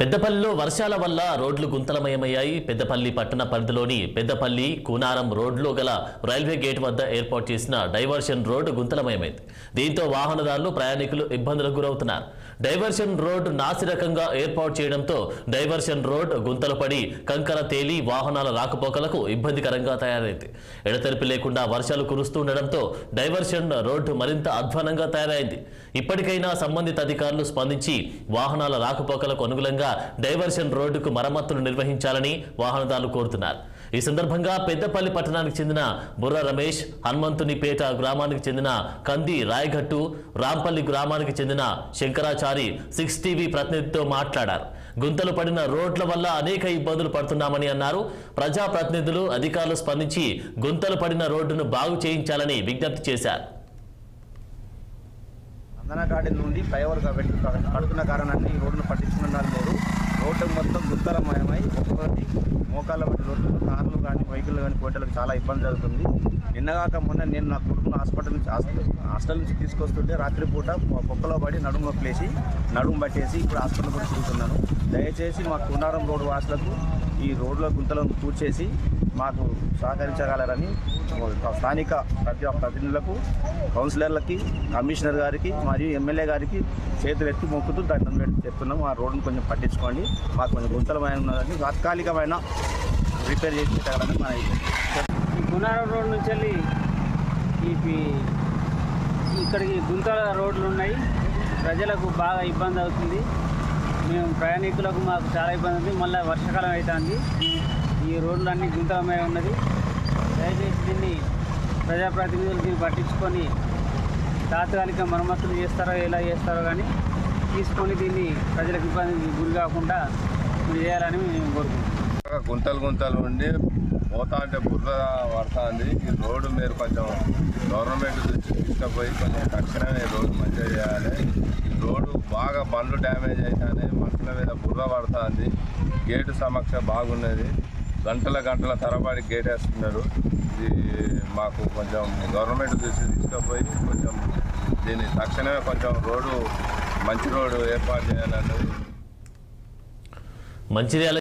పెద్దపల్లిలో వర్షాల వల్ల రోడ్లు గుంతలమయమయ్యాయి పెద్దపల్లి పట్టణ పరిధిలోని పెద్దపల్లి కూనారం రోడ్లో గల రైల్వే గేట్ వద్ద ఏర్పాటు చేసిన డైవర్షన్ రోడ్డు గుంతలమయమైంది దీంతో వాహనదారులు ప్రయాణికులు ఇబ్బందులకు గురవుతున్నారు డైవర్షన్ రోడ్డు నాసిరకంగా ఏర్పాటు చేయడంతో డైవర్షన్ రోడ్ గుంతలు పడి కంకర తేలి వాహనాల రాకపోకలకు ఇబ్బందికరంగా తయారైంది ఎడతెరిపి లేకుండా వర్షాలు కురుస్తుండటంతో డైవర్షన్ రోడ్డు మరింత అధ్వానంగా తయారైంది ఇప్పటికైనా సంబంధిత అధికారులు స్పందించి వాహనాల రాకపోకలకు అనుగుణంగా డైవర్షన్ రోడ్డుకు మరమ్మతులు నిర్వహించాలని వాహనదారులు కోరుతున్నారు ఈ సందర్భంగా పెద్దపల్లి పట్టణానికి చెందిన బుర్ర రమేష్ హనుమంతునిపేట గ్రామానికి చెందిన కంది రాయగట్టు రాంపల్లి గ్రామానికి చెందిన శంకరాచారి సిక్స్ టీవీ ప్రతినిధితో మాట్లాడారు గుంతలు పడిన రోడ్ల వల్ల అనేక ఇబ్బందులు పడుతున్నామని అన్నారు ప్రజాప్రతినిధులు అధికారులు స్పందించి గుంతలు పడిన రోడ్డును బాగు చేయించాలని విజ్ఞప్తి చేశారు అందన గార్డెన్ నుండి ఫ్లైఓవర్ పెట్టి కడుతున్న కారణాన్ని ఈ రోడ్డును పట్టించుకున్నారు లేరు రోడ్డు మొత్తం గుత్తలమయమై ఒక్కొక్కటి మోకాళ్ళ బట్టి రోడ్డు కార్లు కానీ వెహికల్ కానీ పోయేటలకు చాలా ఇబ్బంది జరుగుతుంది నిన్నగాక మొన్న నేను నా కొడుకును హాస్పిటల్ నుంచి హాస్పిటల్ హాస్టల్ నుంచి తీసుకొస్తుంటే రాత్రిపూట పొక్కలో పడి నడుము నొప్పిలేసి నడుము పట్టేసి ఇప్పుడు హాస్పిటల్ కూడా తిరుగుతున్నాను దయచేసి మా కునారం రోడ్డు వాసులకు ఈ రోడ్ల గుంతలను పూడ్చేసి మాకు సహకరించగలరని స్థానిక ప్రతి ప్రతినిధులకు కౌన్సిలర్లకి కమిషనర్ గారికి మరియు ఎమ్మెల్యే గారికి చేతులు ఎత్తి మొక్కుతూ దండం పెట్టి చెప్తున్నాం ఆ రోడ్డును కొంచెం పట్టించుకోండి మాకు కొంచెం గుంతలమైన ఉన్నదని తాత్కాలికమైన రిపేర్ చేసి పెట్టగలని మన ఈ గుణారం రోడ్ నుంచి వెళ్ళి ఈ పి- ఇక్కడికి గుంతల రోడ్లు ఉన్నాయి ప్రజలకు బాగా ఇబ్బంది అవుతుంది మేము ప్రయాణికులకు మాకు చాలా ఇబ్బంది ఉంది మళ్ళీ వర్షాకాలం అవుతుంది ఈ రోడ్లు అన్నీ గుంతలమై ఉన్నది దయచేసి దీన్ని ప్రజాప్రతినిధులు దీన్ని పట్టించుకొని తాత్కాలిక మరమ్మతులు చేస్తారో ఎలా చేస్తారో కానీ తీసుకొని దీన్ని ప్రజలకు ఇబ్బంది గురి కాకుండా మీరు చేయాలని మేము కోరుకుంటున్నాం బాగా గుంతలు గుంతలు ఉండి పోతా అంటే బుర్ర పడుతుంది ఈ రోడ్డు మీరు కొంచెం గవర్నమెంట్ నుంచి తీసుకుపోయి కొంచెం తక్షణమే రోడ్డు మంచిగా చేయాలి ఈ రోడ్డు బాగా బండ్లు డ్యామేజ్ అవుతాయి మనుషుల మీద బుర్ర పడుతుంది గేటు సమక్ష బాగున్నది గంటల గంటల తరబడి గేట్ వేస్తున్నారు ఇది మాకు కొంచెం గవర్నమెంట్ దృష్టి తీసుకుపోయి కొంచెం దీన్ని తక్షణమే కొంచెం రోడ్డు మంచి రోడ్డు ఏర్పాటు చేయాలన్నది మంచిర్యాల